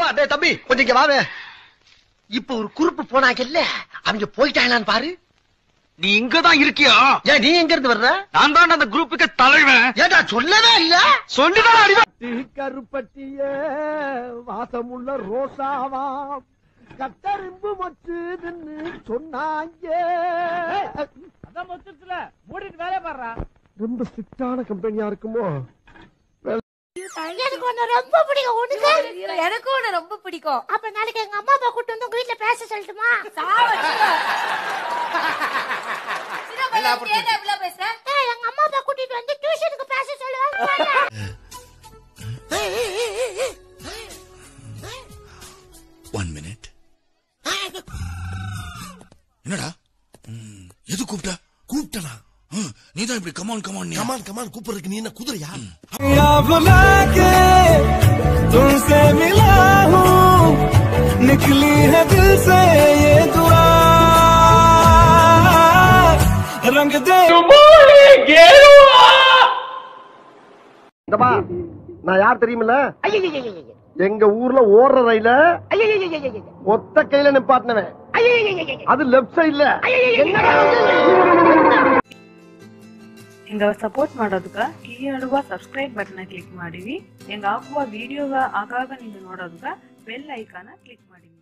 அப்பா டேய் தம்பி கொஞ்சம் இங்க வாவே இப்ப ஒரு குறுப்பு போனாங்கல்ல அவங்க போயிட்டாங்களான்னு பாரு நீ இங்கதான் இருக்கியா ஏன் நீ எங்க இருந்து வர்ற நான் தான் அந்த குரூப்புக்கு தலைவன் ஏடா சொல்லவே இல்ல சொல்லிதான் அடிவா கருப்பட்டிய வாசமுள்ள ரோசாவா கட்டரும்பு மச்சுதுன்னு சொன்னாங்க அதான் மொத்தத்துல மூடிட்டு வேலையை பாடுறா ரொம்ப ஸ்ட்ரிக்டான கம்பெனியா இருக்குமோ எனக்கு உன்னை ரொம்ப பிடிக்கும் உனக்கு எனக்கும் உன்னை ரொம்ப பிடிக்கும் அப்ப நாளைக்கு எங்க அம்மா அப்பா கூட்டு வந்து உங்க வீட்டுல பேச சொல்லட்டுமா ஏய், எங்க அம்மா அப்பா கூட்டிட்டு வந்து டியூஷனுக்கு பேச சொல்லுவாங்க ஒன் மினிட் என்னடா ம், எது கூப்பிட்ட கூப்பிட்டனா நீதான் இப்படி கமான் கமான் கமான் கமான் கூப்பிடுறதுக்கு நீ என்ன குதிரையா तुमसे मिला हूँ निकली है दिल से ये दुआ रंग दे இந்தப்பா நான் யார் தெரியுமில்ல எங்க ஊர்ல ஓடுற ரயில ஒத்த கையில நிப்பாட்டினவன் அது லெப்ட் சைடுல ಹಿಂಗ ಸಪೋರ್ಟ್ ಮಾಡೋದಕ್ಕ ಕೀಯಾಡುವ ಸಬ್ಸ್ಕ್ರೈಬ್ ಬಟನ್ ಕ್ಲಿಕ್ ಮಾಡಿವಿ ಹೆಂಗ ಹಾಕುವ ವಿಡಿಯೋಗ ಆಗಾಗ ನೀವು ನೋಡೋದಕ್ಕ ಬೆಲ್ ಐಕಾನ ಕ್ಲಿಕ್ ಮಾಡಿ